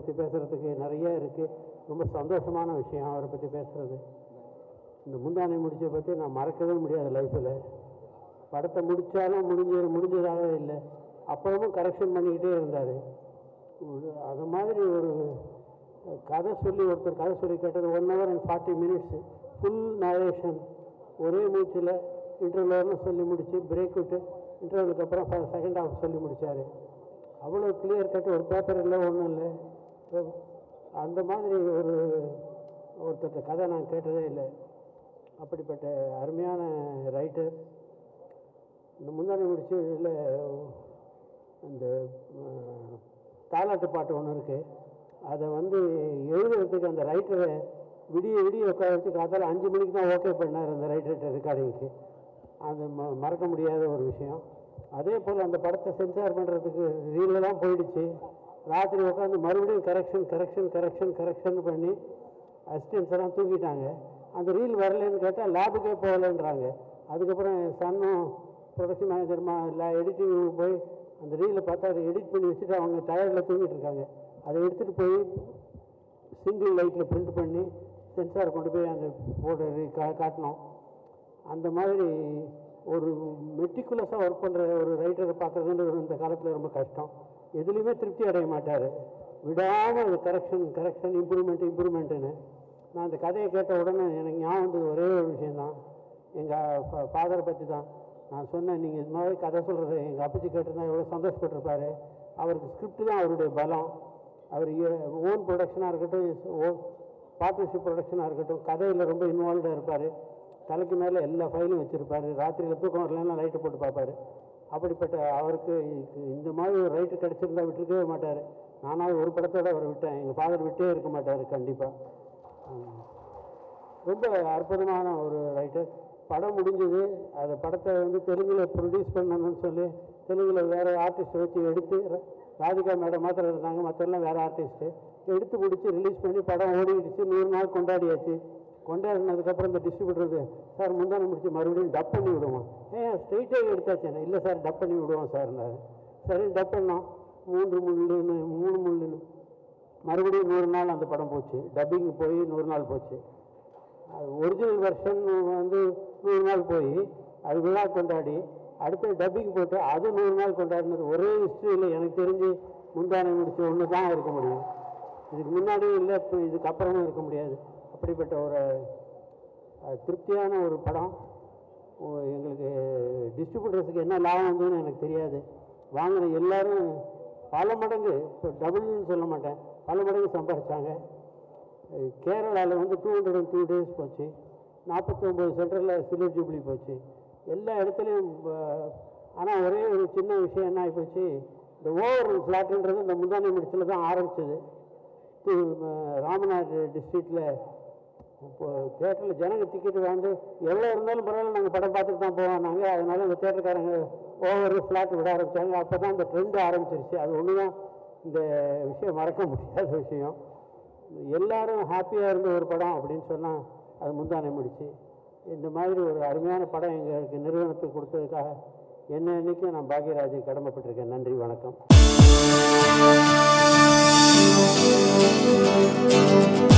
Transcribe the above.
பற்றி பேசுகிறதுக்கு நிறைய இருக்குது ரொம்ப சந்தோஷமான விஷயம் அவரை பற்றி பேசுகிறது இந்த முந்தானை முடிச்சை பற்றி நான் மறக்கவே முடியாது லைஃப்பில் படத்தை முடித்தாலும் முடிஞ்ச முடிஞ்சதாகவே இல்லை அப்பவும் கரெக்ஷன் பண்ணிக்கிட்டே இருந்தார் அது மாதிரி ஒரு கதை சொல்லி ஒருத்தர் கதை சொல்லி கேட்டது one hour and forty minutes full narration ஒரே மூச்சில் இன்டர்வியூன்னு சொல்லி முடித்து பிரேக் விட்டு இன்டர்வியூக்கு அப்புறம் செகண்ட் ஹாஃப் சொல்லி முடித்தார் அவ்வளோ கிளியர் கட் ஒரு பேப்பர் இல்லை ஒன்றும் இல்லை அந்த மாதிரி ஒரு ஒருத்தர்கிட்ட கதை நான் கேட்டதே இல்லை அப்படிப்பட்ட அருமையான ரைட்டர் இந்த முந்தானி முடிச்சு இதில் இந்த அஹ், தாலாட்டு பாட்டு ஒன்று இருக்குது அதை வந்து எழுதுறதுக்கு அந்த ரைட்டரை விடிய விடிய உட்கார வச்சு காத்தால அஞ்சு மணிக்கு தான் ஓகே பண்ணார் அந்த ரைட்டர்கிட்ட ரெக்கார்டிங்க்கு அது ம மறக்க முடியாத ஒரு விஷயம் அதே போல் அந்த படத்தை சென்சார் பண்ணுறதுக்கு ரீலெல்லாம் போயிடுச்சு ராத்திரி உட்காந்து மறுபடியும் கரெக்ஷன் கரெக்ஷன் கரெக்ஷன் கரெக்ஷன் பண்ணி அசிஸ்டன்ஸ் எல்லாம் தூக்கிட்டாங்க அந்த ரீல் வரலன்னு கேட்டால் லேபுக்கே போகலன்றாங்க அதுக்கப்புறம் என் சன்னும் ப்ரொடக்ஷன் மேனேஜருமா இல்லை எடிட்டிங் போய் அந்த ரீலை பார்த்தா அதை எடிட் பண்ணி வச்சுட்டு அவங்க டயர்டில் தூங்கிட்டு இருக்காங்க அதை எடுத்துகிட்டு போய் சிங்கிள் லைட்டில் பிரிண்ட் பண்ணி சென்சார் கொண்டு போய் அந்த போர்டு கா காட்டினோம் அந்த மாதிரி ஒரு மெட்டிகுலஸாக ஒர்க் பண்ணுற ஒரு ரைட்டரை பார்க்குறதுன்றது இந்த காலத்தில் ரொம்ப கஷ்டம் எதுலேயுமே திருப்தி அடைய மாட்டார் விடாமல் கரெக்ஷன் கரெக்ஷன் இம்ப்ரூவ்மெண்ட் இம்ப்ரூவ்மெண்ட்டுன்னு நான் அந்த கதையை கேட்ட உடனே எனக்கு ஞாபகம் வந்தது ஒரே ஒரு விஷயந்தான் எங்கள் ஃபாதரை பற்றி தான் நான் சொன்னேன் நீங்கள் இது மாதிரி கதை சொல்கிறது எங்கள் அப்பச்சி கேட்டிருந்தா எவ்வளோ சந்தோஷப்பட்டிருப்பாரு அவருக்கு ஸ்கிரிப்ட் தான் அவருடைய பலம் அவர் ஓன் ப்ரொடக்ஷனாக இருக்கட்டும் ஓன் பார்ட்னர்ஷிப் ப்ரொடக்ஷனாக இருக்கட்டும் கதையில் ரொம்ப இன்வால்வ்டாக இருப்பார் தலைக்கு மேலே எல்லா ஃபைலும் வச்சுருப்பாரு ராத்திரியில் தூக்கம் வரலன்னா லைட்டு போட்டு பார்ப்பாரு அப்படிப்பட்ட அவருக்கு இ- இந்த மாதிரி ஒரு ரைட்டு கிடச்சிருந்தா விட்டுருக்கவே மாட்டார் நானாவது ஒரு படத்தோட அவரை விட்டேன் எங்கள் ஃபாதர் விட்டே இருக்க மாட்டார் கண்டிப்பாக ரொம்ப அற்புதமான ஒரு ரைட்டர் படம் முடிஞ்சது அந்த படத்தை வந்து தெலுங்கில் ப்ரொடியூஸ் பண்ணணும்னு சொல்லி தெலுங்கில் வேறு ஆர்டிஸ்ட்டை வச்சு எடுத்து ர- ராதிகா மேடம் மாத்திரம் இருந்தாங்க மற்றெல்லாம் வேறு ஆர்டிஸ்ட்டு எடுத்து முடித்து ரிலீஸ் பண்ணி படம் ஓடிடுச்சு நூறு நாள் கொண்டாடியாச்சு கொண்டாடினதுக்கப்புறம் இந்த டிஸ்ட்ரிபியூட்டருக்கு சார் முந்தானை முடிச்சு மறுபடியும் டப் பண்ணி விடுவோம் ஏன் ஸ்ட்ரெயிட்டாக எடுத்தாச்சு இல்லை சார் டப் பண்ணி விடுவோம் சார்னாரு சரி டப் பண்ணோம் மூன்று முள்ளுன்னு மூணு முள்ளுன்னு மறுபடியும் நூறு நாள் அந்த படம் போச்சு டப்பிங் போய் நூறு நாள் போச்சு அது ஒரிஜினல் வெர்ஷன் வந்து நூறு நாள் போய் அது விழா கொண்டாடி அடுத்து டப்பிங் போட்டு அது நூறு நாள் கொண்டாடினது ஒரே ஹிஸ்ட்ரியில் எனக்கு தெரிஞ்சு முந்தானை முடிச்சு ஒன்று தான் இருக்க முடியும் இதுக்கு முன்னாடியும் இல்லை இப்போ இதுக்கு அப்புறமும் இருக்க முடியாது அப்படிப்பட்ட ஒரு அஹ், திருப்தியான ஒரு படம் ஓ, எங்களுக்கு டிஸ்ட்ரிபியூட்டர்ஸுக்கு என்ன லாபம் வந்ததுன்னு எனக்கு தெரியாது வாங்கின எல்லாரும் பல மடங்கு இப்போ டபுள்னு சொல்ல மாட்டேன் பல மடங்கு சம்பாதிச்சாங்க கேரளாவில் வந்து two hundred and two days போச்சு நாற்பத்தொம்போது சென்டரில் சில்வர் ஜூப்ளி போச்சு எல்லா இடத்துலையும் ஆனால் ஒரே ஒரு சின்ன விஷயம் என்ன ஆகிப்போச்சு இந்த ஓவர் ஃப்ளாட்டுன்றது இந்த முந்தானை முடிச்சில் தான் ஆரம்பிச்சது ராமநாத் டிஸ்ட்ரிக்டில் இப்போ தேட்டரில் ஜனங்க டிக்கெட் வாங்கி எவ்வளோ இருந்தாலும் பரவாயில்ல நாங்கள் படம் பார்த்துட்டு தான் போவோம் நாங்கள் அதனால இந்த தேட்டருக்காரங்க ஓவர் ஃப்ளாட் விட ஆரம்பித்தாங்க அப்போ தான் இந்த ட்ரெண்ட் ஆரம்பிச்சிருச்சு அது ஒன்று தான் இந்த விஷயம் மறக்க முடியாத விஷயம் எல்லாரும் ஹாப்பியாக இருந்த ஒரு படம் அப்படின்னு சொன்னால் அது முந்தானை முடிச்சு இந்த மாதிரி ஒரு அருமையான படம் எங்களுக்கு நிறுவனத்துக்கு கொடுத்ததுக்காக என்ன இன்னைக்கும் நான் பாக்யராஜ் கடமைப்பட்டிருக்கேன் நன்றி வணக்கம்